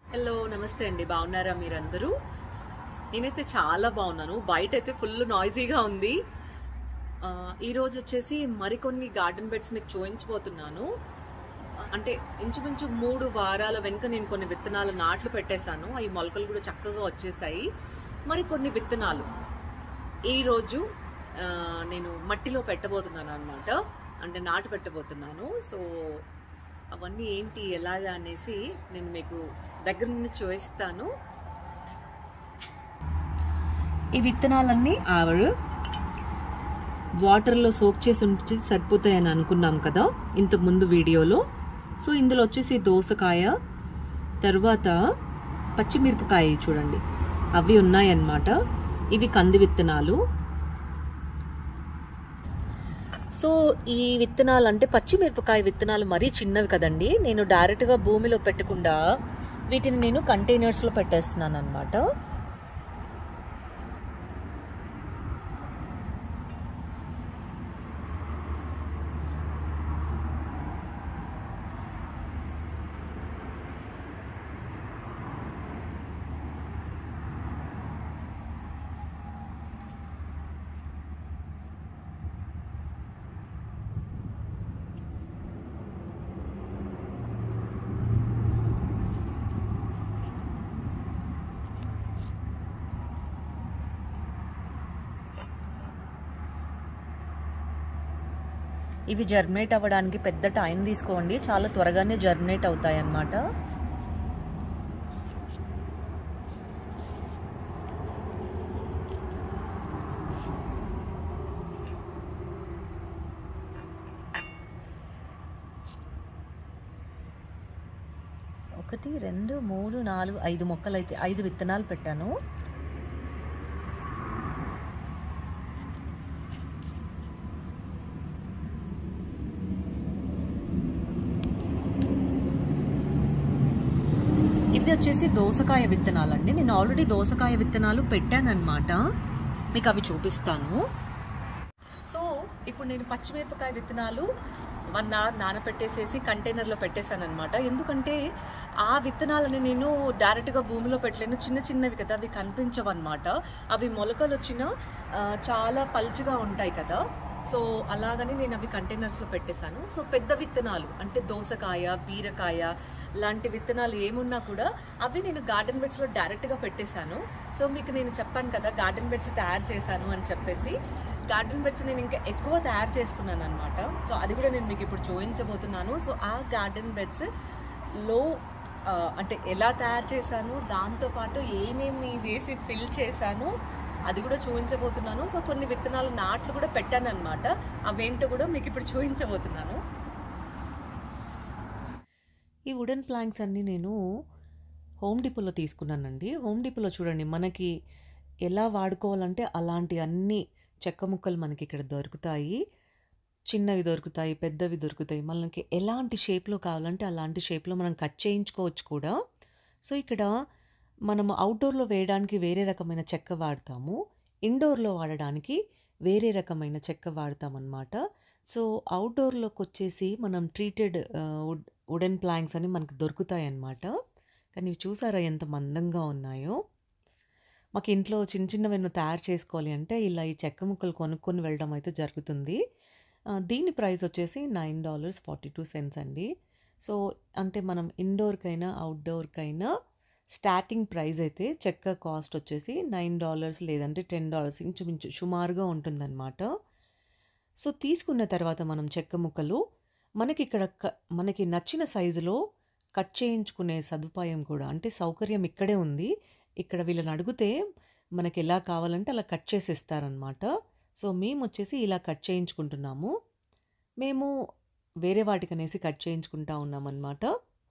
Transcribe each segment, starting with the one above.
Hello నమస్తే అండి బాగున్నారా మీరందరూ నేనైతే చాలా బాగున్నాను బయట అయితే ఫుల్ నాయిజీగా ఉంది ఆ, ఈరోజు వచ్చేసి మరికొన్ని గార్డెన్ బెడ్స్ మీకు చూపించబోతున్నాను ఆ, అంటే ఇంచుమించు మూడు వారాల వెనుక నేను కొన్ని విత్తనాలు నాట్లు పెట్టేశాను అవి మొలకలు కూడా చక్కగా వచ్చేసాయి మరికొన్ని విత్తనాలు ఈరోజు ఆ, నేను మట్టిలో పెట్టబోతున్నాను అనమాట అంటే నాటు పెట్టబోతున్నాను సో అవన్నీ ఏంటి ఎలాగా అనేసి నేను మీకు దగ్గర నుండి చూపిస్తాను ఈ విత్తనాలన్నీ ఆవిడ వాటర్లో సోక్ చేసి ఉంచి సరిపోతాయని అనుకున్నాం కదా ఇంతకు ముందు వీడియోలో సో ఇందులో వచ్చేసి దోసకాయ తర్వాత పచ్చిమిరపకాయ చూడండి అవి ఉన్నాయన్నమాట ఇవి కంది విత్తనాలు సో ఈ విత్తనాలు అంటే పచ్చిమిరపకాయ విత్తనాలు మరీ చిన్నవి కదండి నేను డైరెక్ట్గా భూమిలో పెట్టకుండా వీటిని నేను కంటైనర్స్లో పెట్టేస్తున్నాను అనమాట ఇవి జర్మినేట్ అవ్వడానికి పెద్ద టైం తీసుకోండి చాలా త్వరగానే జర్మినేట్ అవుతాయి అన్నమాట ఒకటి రెండు మూడు నాలుగు ఐదు మొక్కలు అయితే ఐదు విత్తనాలు పెట్టాను ఇవి వచ్చేసి దోసకాయ విత్తనాలు అండి నేను ఆల్రెడీ దోసకాయ విత్తనాలు పెట్టానన్నమాట మీకు అవి చూపిస్తాను సో ఇప్పుడు నేను పచ్చిమిరపకాయ విత్తనాలు వన్ అవర్ నానపెట్టేసేసి కంటైనర్లో పెట్టేశాను అనమాట ఎందుకంటే ఆ విత్తనాలని నేను డైరెక్ట్గా భూమిలో పెట్టలేను చిన్న చిన్నవి కదా అవి కనిపించవు అనమాట అవి మొలకలు వచ్చిన ఆ, చాలా పల్చగా ఉంటాయి కదా సో అలాగని నేను అవి కంటైనర్స్లో పెట్టేశాను సో పెద్ద విత్తనాలు అంటే దోసకాయ బీరకాయ లాంటి విత్తనాలు ఏమున్నా కూడా అవి నేను గార్డెన్ బెడ్స్లో డైరెక్ట్గా పెట్టేశాను సో మీకు నేను చెప్పాను కదా గార్డెన్ బెడ్స్ తయారు చేశాను అని చెప్పేసి గార్డెన్ బెడ్స్ నేను ఇంకా ఎక్కువ తయారు చేసుకున్నాను అనమాట సో అది కూడా నేను మీకు ఇప్పుడు చూపించబోతున్నాను సో ఆ గార్డెన్ బెడ్స్ లో ఆ, అంటే ఎలా తయారు చేశాను దాంతోపాటు ఏమేమి వేసి ఫిల్ చేశాను అది కూడా చూపించబోతున్నాను సో కొన్ని విత్తనాలు నాట్లు కూడా పెట్టాను అనమాట అవేంటో కూడా మీకు ఇప్పుడు చూపించబోతున్నాను ఈ వుడెన్ ప్లాంక్స్ అన్నీ నేను హోమ్ డిపోలో తీసుకున్నానండి హోమ్ డిపోలో చూడండి మనకి ఎలా వాడుకోవాలంటే అలాంటి అన్ని చెక్క ముక్కలు మనకి ఇక్కడ దొరుకుతాయి చిన్నవి దొరుకుతాయి పెద్దవి దొరుకుతాయి మనకి ఎలాంటి షేప్లో కావాలంటే అలాంటి షేప్లో మనం కట్ చేయించుకోవచ్చు కూడా సో ఇక్కడ మనము అవుట్డోర్లో వేయడానికి వేరే రకమైన చెక్క వాడతాము ఇండోర్లో వాడడానికి వేరే రకమైన చెక్క వాడతామన్నమాట సో అవుట్డోర్లోకి వచ్చేసి మనం ట్రీటెడ్ వుడ్ వుడెన్ ప్లాంక్స్ అని మనకు దొరుకుతాయి అన్నమాట కానీ ఇవి చూసారా ఎంత మందంగా ఉన్నాయో మాకు ఇంట్లో చిన్న చిన్నవన్నీ తయారు చేసుకోవాలి అంటే ఇలా ఈ చెక్క ముక్కలు కొనుక్కొని వెళ్ళడం అయితే జరుగుతుంది ఆ, దీని ప్రైస్ వచ్చేసి nine dollars forty two cents అండి సో అంటే మనం ఇండోర్కైనా అవుట్డోర్కైనా స్టార్టింగ్ ప్రైస్ అయితే చెక్క కాస్ట్ వచ్చేసి నైన్ డాలర్స్ లేదంటే టెన్ డాలర్స్ ఇంచుమించు సుమారుగా ఉంటుందన్నమాట సో తీసుకున్న తర్వాత మనం చెక్క ముక్కలు మనకి ఇక్కడ క- మనకి నచ్చిన సైజులో కట్ చేయించుకునే సదుపాయం కూడా అంటే సౌకర్యం ఇక్కడే ఉంది ఇక్కడ వీళ్ళని అడిగితే మనకి ఎలా కావాలంటే అలా కట్ చేసి ఇస్తారనమాట సో మేము వచ్చేసి ఇలా కట్ చేయించుకుంటున్నాము మేము వేరే వాటికి అనేసి కట్ చేయించుకుంటా ఉన్నామన్నమాట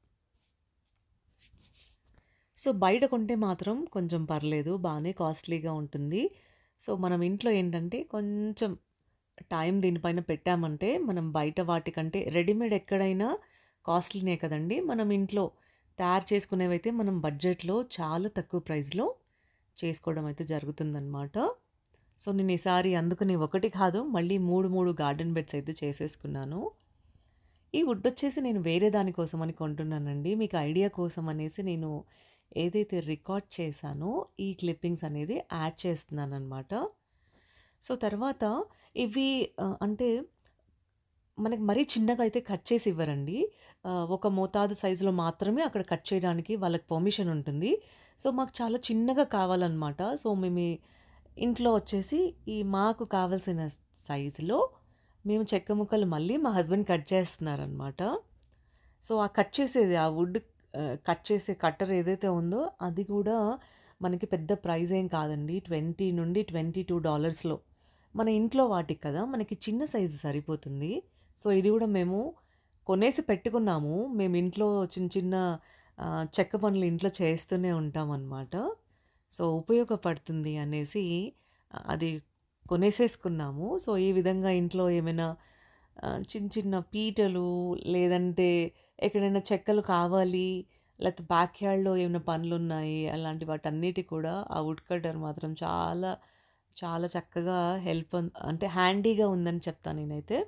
సో బయట కొంటే మాత్రం కొంచెం పర్లేదు బాగానే కాస్ట్లీగా ఉంటుంది సో మనం ఇంట్లో ఏంటంటే కొంచెం టైం దీనిపైన పెట్టామంటే మనం బయట వాటికంటే రెడీమేడ్ ఎక్కడైనా కాస్ట్లీనే కదండి మనం ఇంట్లో తయారు చేసుకునేవైతే మనం బడ్జెట్లో చాలా తక్కువ ప్రైస్లో చేసుకోవడం అయితే జరుగుతుందన్నమాట సో నేను ఈసారి అందుకని ఒకటి కాదు మళ్ళీ మూడు మూడు గార్డెన్ బెడ్స్ అయితే చేసేసుకున్నాను ఈ వుడ్ వచ్చేసి నేను వేరే దానికోసం అని కొంటున్నానండి. మీకు ఐడియా కోసం అనేసి నేను ఏదైతే రికార్డ్ చేశానో ఈ క్లిప్పింగ్స్ అనేది యాడ్ చేస్తున్నాననమాట. సో, తర్వాత ఇవి ఆహ్, అంటే మనకి మరీ చిన్నగా అయితే కట్ చేసి ఇవ్వరండి. ఆహ్, ఒక మోతాదు సైజులో మాత్రమే అక్కడ కట్ చేయడానికి వాళ్ళకి పర్మిషన్ ఉంటుంది. సో, మాకు చాలా చిన్నగా కావాలనమాట. సో, మేము ఈ ఇంట్లో వచ్చేసి ఈ మాకు కావాల్సిన సైజులో మేము చెక్క ముక్కలు మళ్ళీ మా హస్బెండ్ కట్ చేస్తున్నారనమాట. సో, ఆ కట్ చేసేది ఆ వుడ్ ఆహ్, కట్ చేసే కట్టర్ ఏదైతే ఉందో అది కూడా మనకి పెద్ద ప్రైస్ ఏం కాదండి. 20-22 డాలర్స్‌లో మన ఇంట్లో వాటికి కదా! మనకి చిన్న సైజు సరిపోతుంది. సో, ఇది కూడా మేము కొనేసి పెట్టుకున్నాము. మేము ఇంట్లో చిన్న చిన్న ఆహ్, చెక్క పనులు ఇంట్లో చేస్తూనే ఉంటామనమాట. సో, ఉపయోగపడుతుంది అనేసి అది కొనేసేసుకున్నాము. సో, ఈ విధంగా ఇంట్లో ఏమైనా ఆహ్, చిన్న చిన్న పీటలు లేదంటే ఎక్కడైనా చెక్కలు కావాలి, లేకపోతే బ్యాక్‌యార్డ్‌లో ఏమైనా పనులున్నాయి అలాంటి వాటన్నిటికి కూడా ఆ వుడ్ కట్టర్ మాత్రం చాలా, చాలా చక్కగా హెల్ప్ అన్ అంటే హ్యాండీగా ఉందని చెప్తా నేనైతే.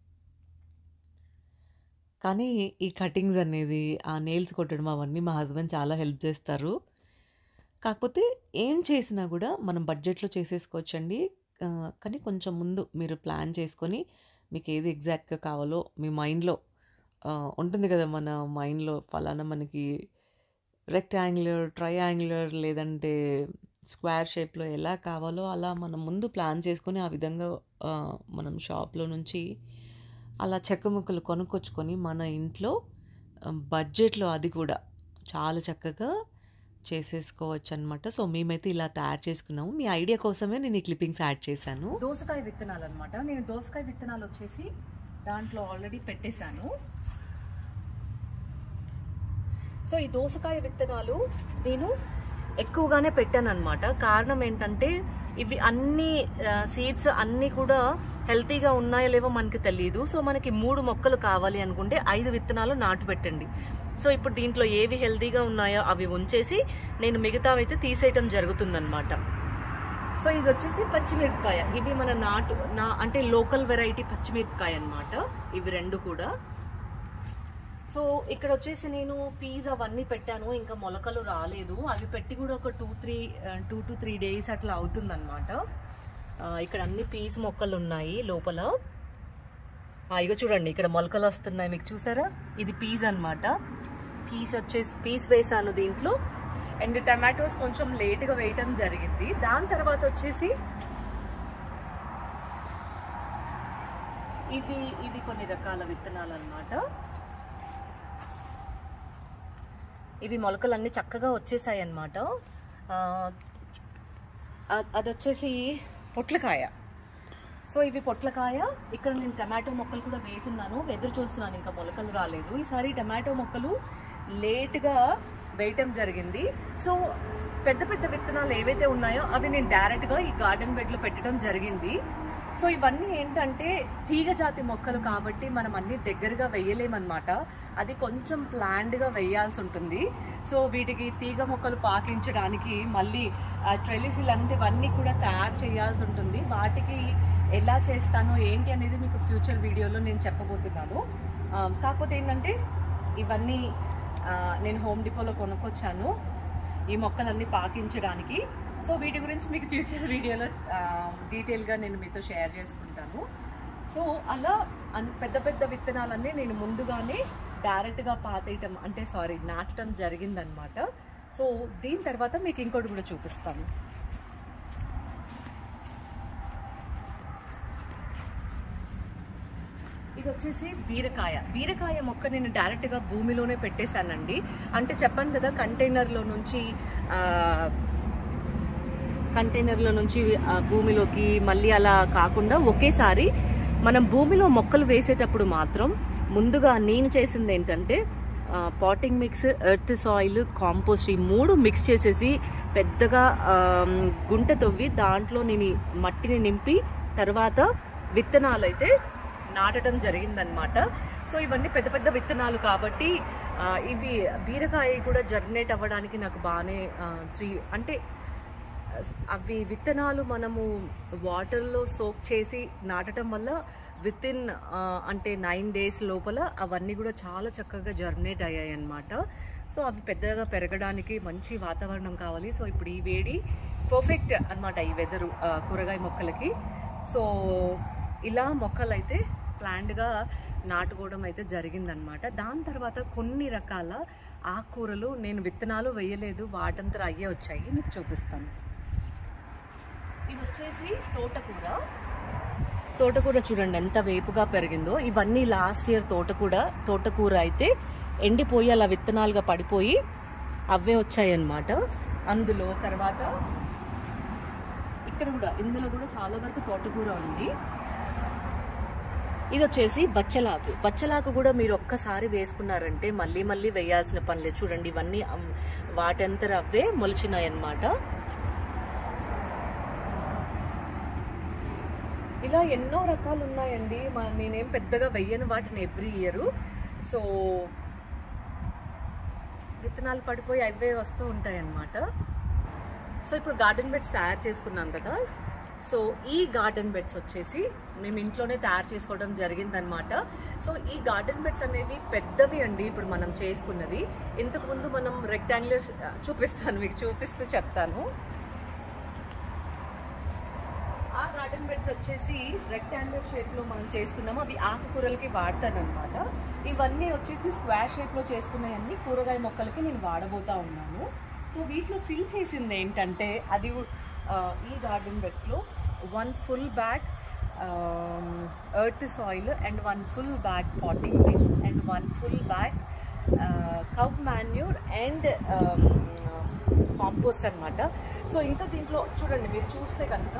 కానీ ఈ కటింగ్స్ అనేది, ఆ నెయిల్స్ కొట్టడం అవన్నీ మా హస్బెండ్ చాలా హెల్ప్ చేస్తారు. కాకపోతే ఏం చేసినా కూడా మనం బడ్జెట్‌లో చేసేసుకోవచ్చండి. ఆహ్, కానీ కొంచెం ముందు మీరు ప్లాన్ చేసుకొని మీకేది ఎగ్జాక్ట్‌గా కావాలో మీ మైండ్‌లో ఆహ్, ఉంటుంది కదా! మన మైండ్‌లో పలానా మనకి రెక్టాంగులర్, ట్రయాంగులర్ లేదంటే స్క్వేర్ షేప్‌లో ఎలా కావాలో అలా మనం ముందు ప్లాన్ చేసుకొని ఆ విధంగా ఆహ్, మనం షాప్‌లో నుంచి అలా చెక్క ముక్కలు కొనుక్కొచ్చుకొని మన ఇంట్లో ఆహ్, బడ్జెట్‌లో అది కూడా చాలా చక్కగా చేసేసుకోవచ్చనమాట. సో, మేమైతే ఇలా తయారు చేసుకున్నాము. మీ ఐడియా కోసమే నేను ఈ క్లిప్పింగ్స్ యాడ్ చేశాను. దోసకాయ విత్తనాలనమాట. నేను దోసకాయ విత్తనాలొచ్చేసి దాంట్లో ఆల్రెడీ పెట్టేశాను. సో, ఈ దోసకాయ విత్తనాలు నేను ఎక్కువగానే పెట్టాననమాట. కారణం ఏంటంటే ఇవి అన్నీ ఆహ్, సీడ్స్ అన్నీ కూడా హెల్తీగా ఉన్నాయో లేవో మనకి తెలీదు. సో, మనకి 3 మొక్కలు కావాలి అనుకుంటే 5 విత్తనాలు నాటు పెట్టండి. సో, ఇప్పుడు దీంట్లో ఏవి హెల్తీగా ఉన్నాయో అవి ఉంచేసి నేను మిగతావైతే తీసేయటం జరుగుతుందనమాట. సో, ఇదొచ్చేసి పచ్చిమిరపకాయ. ఇవి మన నాటు నా అంటే లోకల్ వెరైటీ పచ్చిమిరపకాయ అనమాట. ఇవి 2 కూడా. సో, ఇక్కడొచ్చేసి నేను పీస్ అవన్నీ పెట్టాను. ఇంకా మొలకలు రాలేదు. అవి పెట్టి కూడా ఒక 2, 3 ఆహ్, 2-3 డేస్ అట్లా అవుతుందనమాట. ఆహ్, ఇక్కడ అన్ని పీస్ మొక్కలున్నాయి లోపల. ఆ! ఇగో చూడండి ఇక్కడ మొలకలొస్తున్నాయి మీకు చూసారా? ఇది పీస్ అనమాట. పీస్ వచ్చేసి పీస్ వేసాను దీంట్లో. అండ్ టమాటోస్ కొంచెం లేట్‌గా వేయటం జరిగింది. దాని తర్వాత వచ్చేసి ఇవి ఇవి కొన్ని రకాల విత్తనాలన్నమాట. ఇవి మొలకలన్నీ చక్కగా వచ్చేసాయి అన్నమాట. ఆహ్, అద్ అదొచ్చేసి పొట్లకాయ. సో, ఇవి పొట్లకాయ. ఇక్కడ నేను టమాటో మొక్కలు కూడా వేసున్నాను. ఎదురు చూస్తున్నాను ఇంకా మొలకలు రాలేదు. ఈసారి టమాటో మొక్కలు లేట్‌గా వేయటం జరిగింది. సో, పెద్ద పెద్ద విత్తనాలు ఏవైతే ఉన్నాయో అవి నేను డైరెక్ట్‌గా ఈ గార్డెన్ బెడ్‌లో పెట్టడం జరిగింది. సో, ఇవన్నీ ఏంటంటే తీగ జాతి మొక్కలు కాబట్టి మనం అన్నీ దగ్గరగా వేయలేమన్నమాట. అది కొంచెం ప్లాన్డ్‌గా వేయాల్సి ఉంటుంది. సో, వీటికి తీగ మొక్కలు పాకించడానికి మళ్ళీ ఆ ట్రెలిస్ ఇలాంటివన్నీ కూడా తయారు చేయాల్సి ఉంటుంది. వాటికి ఎలా చేస్తాను ఏంటి అనేది మీకు ఫ్యూచర్ వీడియోలో నేను చెప్పబోతున్నాను. ఆహ్, కాకపోతే ఏంటంటే ఇవన్నీ ఆహ్, నేను హోమ్ డిపోలో కొనుక్కొచ్చాను. ఈ మొక్కలన్నీ పాకించడానికి. సో, వీటి గురించి మీకు ఫ్యూచర్ వీడియోలో ఆహ్, డీటెయిల్‌గా నేను మీతో షేర్ చేసుకుంటాను. సో, అలా అన్ పెద్ద పెద్ద విత్తనాలన్నీ నేను ముందుగానే డైరెక్ట్‌గా పాతేయటం అంటే సారీ నాటడం జరిగిందనమాట. సో, దీని తర్వాత మీకు ఇంకోటి కూడా చూపిస్తాను. ఇదొచ్చేసి బీరకాయ. బీరకాయ మొక్క నేను డైరెక్ట్‌గా భూమిలోనే పెట్టేశానండి. అంటే చెప్పాను కదా కంటైనర్‌లో నుంచి ఆహ్, కంటైనర్‌లో నుంచి ఆహ్, భూమిలోకి మళ్ళీ అలా కాకుండా ఒకేసారి మనం భూమిలో మొక్కలు వేసేటప్పుడు మాత్రం ముందుగా నేను చేసింది ఏంటంటే ఆహ్, potting mix, earth soil, compost ఈ 3 మిక్స్ చేసేసి పెద్దగా ఆహ్, గుంట తవ్వి దాంట్లో నేను ఈ మట్టిని నింపి తర్వాత విత్తనాలైతే నాటడం జరిగిందనమాట. సో, ఇవన్నీ పెద్ద పెద్ద విత్తనాలు కాబట్టి ఆహ్, ఇవి బీరకాయ కూడా జర్మినేట్ అవ్వడానికి నాకు బానే ఆహ్, 3 అంటే అవి విత్తనాలు మనము వాటర్‌లో సోక్ చేసి నాటటం వల్ల విత్ ఇన్ అంటే నైన్ డేస్ లోపల అవన్నీ కూడా చాలా చక్కగా జర్నేట్ అయ్యాయి అన్నమాట సో అవి పెద్దగా పెరగడానికి మంచి వాతావరణం కావాలి సో ఇప్పుడు ఈ వేడి పర్ఫెక్ట్ అన్నమాట ఈ వెదరు కూరగాయ మొక్కలకి సో ఇలా మొక్కలు అయితే ప్లాంట్గా నాటుకోవడం అయితే జరిగిందనమాట దాని తర్వాత కొన్ని రకాల ఆకుకూరలు నేను విత్తనాలు వేయలేదు వాటంతా అయ్యే వచ్చాయి మీకు చూపిస్తాను ఇది వచ్చేసి తోటకూర తోటకూర చూడండి ఎంత వేపుగా పెరిగిందో ఇవన్నీ లాస్ట్ ఇయర్ తోటకూర తోటకూర అయితే ఎండిపోయి అలా విత్తనాలుగా పడిపోయి అవే వచ్చాయి అన్నమాట అందులో తర్వాత ఇక్కడ కూడా ఇందులో కూడా చాలా వరకు తోటకూర ఉంది ఇది వచ్చేసి బచ్చలాకు బచ్చలాకు కూడా మీరు ఒక్కసారి వేసుకున్నారంటే మళ్ళీ మళ్ళీ వేయాల్సిన పని లేదు చూడండి ఇవన్నీ అమ్- వాటంతర అవే మొలిచినాయి అన్నమాట ఇలా ఎన్నో రకాలు ఉన్నాయండి మా- నేనేం పెద్దగా వెయ్యను వాటిని ఎవ్రీ ఇయర్ సో విత్తనాలు పడిపోయి అవే వస్తూ ఉంటాయి అన్నమాట సో ఇప్పుడు గార్డెన్ బెడ్స్ తయారు చేసుకున్నాం కదా సో ఈ గార్డెన్ బెడ్స్ వచ్చేసి మేము ఇంట్లోనే తయారు చేసుకోవడం జరిగిందనమాట సో ఈ గార్డెన్ బెడ్స్ అనేవి పెద్దవి అండి ఇప్పుడు మనం చేసుకున్నది ఇంతకు ముందు మనం రెక్టాంగులర్ చూపిస్తాను మీకు చూపిస్తూ చెప్తాను ఆ గార్డెన్ బెడ్స్ వచ్చేసి రెక్టాంగులర్ షేప్ లో మనం చేసుకున్నాము అవి ఆకుకూరలకి వాడతానన్నమాట ఇవన్నీ వచ్చేసి స్క్వేర్ షేప్ లో చేసుకున్నవన్నీ కూరగాయ మొక్కలకి నేను వాడబోతా ఉన్నాను సో వీటిలో ఫిల్ చేసింది ఏంటంటే అది ఆ, ఈ గార్డెన్ బెడ్స్ లో one full bag earth soil and one full bag potting mix and one full bag cow manure and compost అన్నమాట సో ఇంకా దీంట్లో చూడండి మీరు చూస్తే కనుక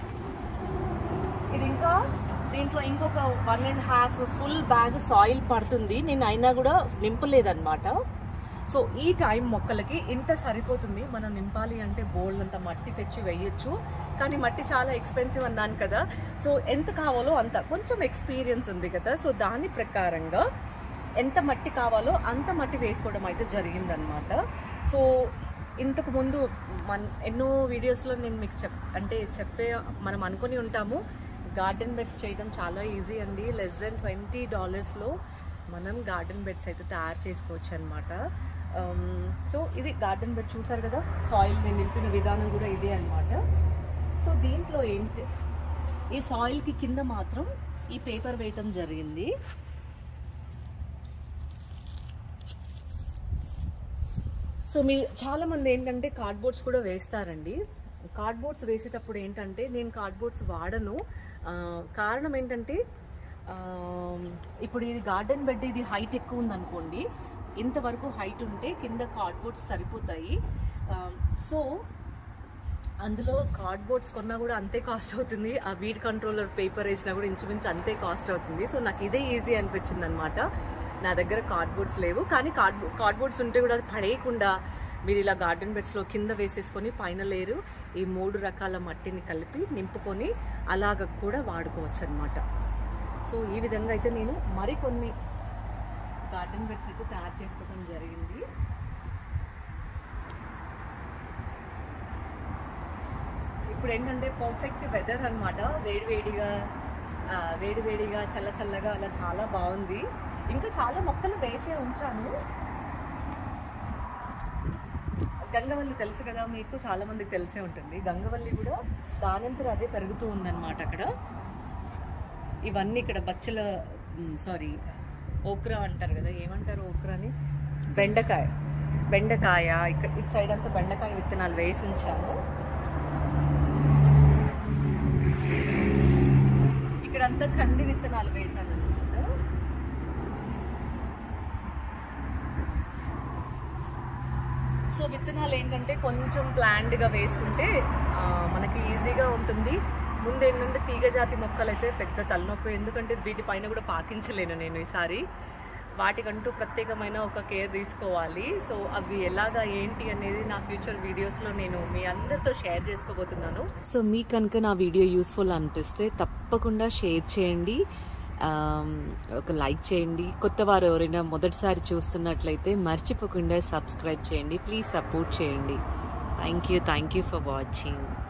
ఇది ఇంకా దీంట్లో ఇంకొక one and half full bag soil పడుతుంది నేను అయినా కూడా నింపలేదన్నమాట సో ఈ టైం మొక్కలకి ఇంత సరిపోతుంది మనం నింపాలి అంటే బోల్డ్ అంత మట్టి తెచ్చి వేయొచ్చు కానీ మట్టి చాలా ఎక్స్పెన్సివ్ అన్నాను కదా సో ఎంత కావాలో అంత కొంచెం ఎక్స్పీరియన్స్ ఉంది కదా సో దాని ప్రకారంగా ఎంత మట్టి కావాలో అంత మట్టి వేసుకోవడం అయితే జరిగిందనమాట సో ఇంతకు ముందు మన ఎన్నో వీడియోస్లో నేను మీకు చెప్ అంటే చెప్పే మనం అనుకుని ఉంటాము గార్డెన్ బెడ్స్ చేయడం చాలా ఈజీ అండి లెస్ దెన్ ట్వంటీ డాలర్స్లో మనం గార్డెన్ బెడ్స్ అయితే తయారు చేసుకోవచ్చు అనమాట సో ఇది గార్డెన్ బెడ్ చూసారు కదా సాయిల్ నేను నింపిన విధానం కూడా ఇదే అనమాట సో దీంట్లో ఏంటి ఈ సాయిల్కి కింద మాత్రం ఈ పేపర్ వేయటం జరిగింది సో మీ చాలా మంది ఏంటంటే కార్డ్బోర్డ్స్ కూడా వేస్తారండి కార్డ్బోర్డ్స్ వేసేటప్పుడు ఏంటంటే నేను కార్డ్బోర్డ్స్ వాడను ఆ, కారణం ఏంటంటే ఆ, ఇప్పుడు ఇది గార్డెన్ బెడ్ ఇది హైట్ ఎక్కువ ఉందనుకోండి ఇంతవరకు హైట్ ఉంటే కింద కార్డ్బోర్డ్స్ సరిపోతాయి ఆ, సో అందులో కార్డ్బోర్డ్స్ కొన్నా కూడా అంతే కాస్ట్ అవుతుంది ఆ వీడ్ కంట్రోలర్ పేపర్ వేసినా కూడా ఇంచుమించు అంతే కాస్ట్ అవుతుంది సో నాకు ఇదే ఈజీ అనిపించింది అనమాట నా దగ్గర కార్డ్బోర్డ్స్ లేవు కానీ కార్డ్ కార్డ్బోర్డ్స్ ఉంటే కూడా అది పడేయకుండా మీరు ఇలా గార్డెన్ బెడ్స్లో కింద వేసేసుకొని పైన లేరు ఈ మూడు రకాల మట్టిని కలిపి నింపుకొని అలాగ కూడా వాడుకోవచ్చు అనమాట సో ఈ విధంగా అయితే నేను మరికొన్ని గార్డెన్ బెడ్స్ అయితే తయారు చేసుకోవడం జరిగింది ఇప్పుడు ఏంటంటే పర్ఫెక్ట్ వెదర్ అనమాట వేడివేడిగా ఆ, వేడివేడిగా చల్ల చల్లగా అలా చాలా బాగుంది ఇంకా చాలా మొక్కలు వేసే ఉంచాను గంగవల్లి తెలుసు కదా మీకు చాలా మందికి తెలిసే ఉంటుంది గంగవల్లి కూడా దానంతరం అదే పెరుగుతూ ఉందన్నమాట అక్కడ ఇవన్నీ ఇక్కడ బచ్చల సారీ ఓక్రా అంటారు కదా ఏమంటారు ఓక్రాని బెండకాయ బెండకాయ ఇక్కడ ఇటు సైడ్ అంతా బెండకాయ విత్తనాలు వేసి ఉంచాను ఇక్కడంతా కంది విత్తనాలు వేసాను అనమాట సో విత్తనాలు ఏంటంటే కొంచెం ప్లాండ్గా వేసుకుంటే ఆ, మనకి ఈజీగా ఉంటుంది ముందు ఏంటంటే తీగ జాతి మొక్కలు అయితే పెద్ద తలనొప్పి ఎందుకంటే వీటి పైన కూడా పాకించలేను నేను ఈసారి వాటికంటూ ప్రత్యేకమైన ఒక కేర్ తీసుకోవాలి సో అవి ఎలాగా ఏంటి అనేది నా ఫ్యూచర్ వీడియోస్లో నేను మీ అందరితో షేర్ చేసుకోబోతున్నాను సో మీకు కనుక నా వీడియో యూస్ఫుల్ అనిపిస్తే తప్పకుండా షేర్ చేయండి ఆమ్, ఒక లైక్ చేయండి కొత్త వారు ఎవరైనా మొదటిసారి చూస్తున్నట్లయితే మర్చిపోకుండా సబ్స్క్రైబ్ చేయండి ప్లీజ్ సపోర్ట్ చేయండి thank you thank you for watching